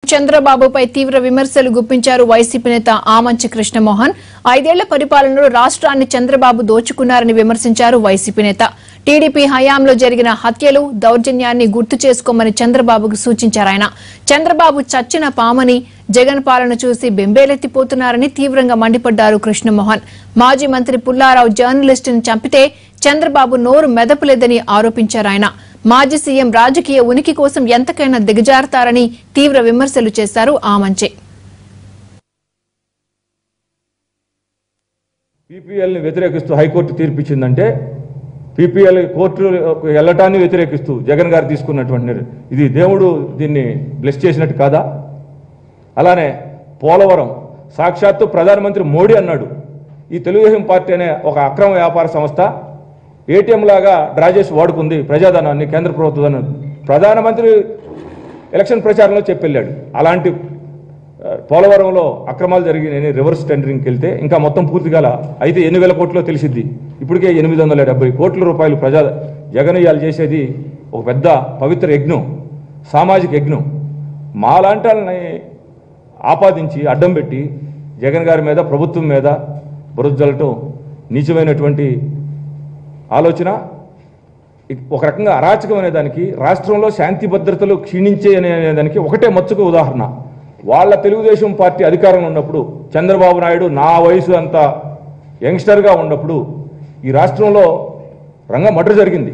చంద్రబాబుపై తీవ్ర విమర్శలు గుప్పించారు వైసీపీ నేత ఆమంచి కృష్ణమోహన్ ఐదేళ్ల పరిపాలనలో రాష్ట్రాన్ని చంద్రబాబు దోచుకున్నారని విమర్శించారు వైసీపీ నేత టీడీపీ హయాంలో జరిగిన హత్యలు దౌర్జన్యాన్ని గుర్తు చేసుకోమని చంద్రబాబుకు సూచించారు ఆయన చంద్రబాబు చచ్చిన పామని జగన్ పాలన చూసి బెంబేలెత్తిపోతున్నారని తీవ్రంగా మండిపడ్డారు కృష్ణమోహన్ మాజీ మంత్రి పుల్లారావు జర్నలిస్టును చంపితే చంద్రబాబు నోరు మెదపలేదని ఆరోపించారు ఆయన మాజీ సీఎం రాజకీయ ఉనికి కోసం ఎంతకైనా దిగజారుతారని తీవ్ర విమర్శలు చేశారు ఆమంచే పీపీఎల్ని వ్యతిరేకిస్తూ హైకోర్టు తీర్పిచ్చిందంటే పీపీఎల్ కోర్టు వెళ్ళటాన్ని వ్యతిరేకిస్తూ జగన్ గారు తీసుకున్నటువంటి నిర్ణయం. ఇది దేవుడు దీన్ని బ్లెస్ చేసినట్టు కాదా అలానే పోలవరం సాక్షాత్తు ప్రధానమంత్రి మోడీ అన్నాడు ఈ తెలుగుదేశం పార్టీ అనే ఒక అక్రమ వ్యాపార సంస్థ ఏటీఎం లాగా డ్రా చేసి వాడుకుంది ప్రజాధనాన్ని కేంద్ర ప్రభుత్వాన్ని ప్రధానమంత్రి ఎలక్షన్ ప్రచారంలో చెప్పెళ్ళాడు అలాంటి ఆ, పోలవరంలో అక్రమాలు జరిగినాయని రివర్స్ టెండరింగ్కి వెళ్తే ఇంకా మొత్తం పూర్తి కాల అయితే ఎన్ని వేల కోట్లో తెలిసిద్ది ఇప్పటికే ఎనిమిది వందల డెబ్బై కోట్ల రూపాయలు ప్రజా జగన్ ఇవాళ చేసేది ఒక పెద్ద పవిత్ర యజ్ఞం సామాజిక యజ్ఞం మాలాంటి వాళ్ళని ఆపాదించి అడ్డం పెట్టి జగన్ గారి మీద ప్రభుత్వం మీద బురదలటం నీచమైనటువంటి ఆలోచన ఇక్- ఒక రకంగా అరాచకం అనే దానికి రాష్ట్రంలో శాంతి భద్రతలు క్షీణించే అనే దానికి ఒకటే మచ్చుకు ఉదాహరణ వాళ్ళ తెలుగుదేశం పార్టీ అధికారంలో ఉన్నప్పుడు చంద్రబాబు నాయుడు నా వయసు అంత యంగ్స్టర్గా ఉన్నప్పుడు ఈ రాష్ట్రంలో రంగ మర్డర్ జరిగింది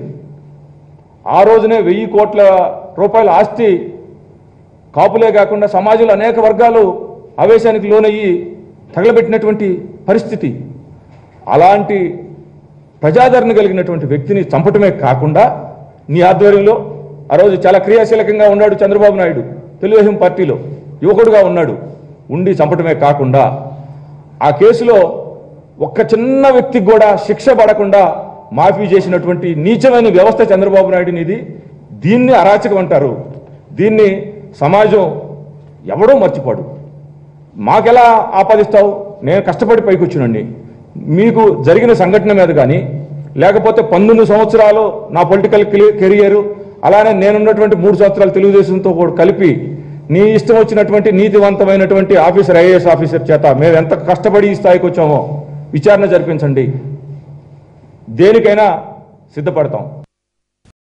ఆ రోజునే వెయ్యి కోట్ల రూపాయల ఆస్తి కాపులే కాకుండా సమాజంలో అనేక వర్గాలు ఆవేశానికి లోనయ్యి తగలబెట్టినటువంటి పరిస్థితి అలాంటి ప్రజాదరణ కలిగినటువంటి వ్యక్తిని చంపటమే కాకుండా నీ ఆధ్వర్యంలో ఆ రోజు చాలా క్రియాశీలకంగా ఉన్నాడు చంద్రబాబు నాయుడు తెలుగుదేశం పార్టీలో యువకుడుగా ఉన్నాడు ఉండి చంపటమే కాకుండా ఆ కేసులో ఒక్క చిన్న వ్యక్తికి కూడా శిక్ష పడకుండా మాఫీ చేసినటువంటి నీచమైన వ్యవస్థ చంద్రబాబు నాయుడుని ఇది దీన్ని అరాచకం అంటారు దీన్ని సమాజం ఎవడో మర్చిపోడు మాకెలా ఆపాదిస్తావు నేను కష్టపడి పైకి వచ్చినండి మీకు జరిగిన సంఘటన మీద కానీ లేకపోతే పంతొమ్మిది సంవత్సరాలు నా పొలిటికల్ కెరియర్ అలానే నేనున్నటువంటి మూడు సంవత్సరాలు తెలుగుదేశంతో కూడా కలిపి నీ ఇష్టం వచ్చినటువంటి నీతివంతమైనటువంటి ఆఫీసర్ ఐఏఎస్ ఆఫీసర్ చేత మేము ఎంత కష్టపడి ఈ స్థాయికి వచ్చామో విచారణ జరిపించండి దేనికైనా సిద్ధపడతాం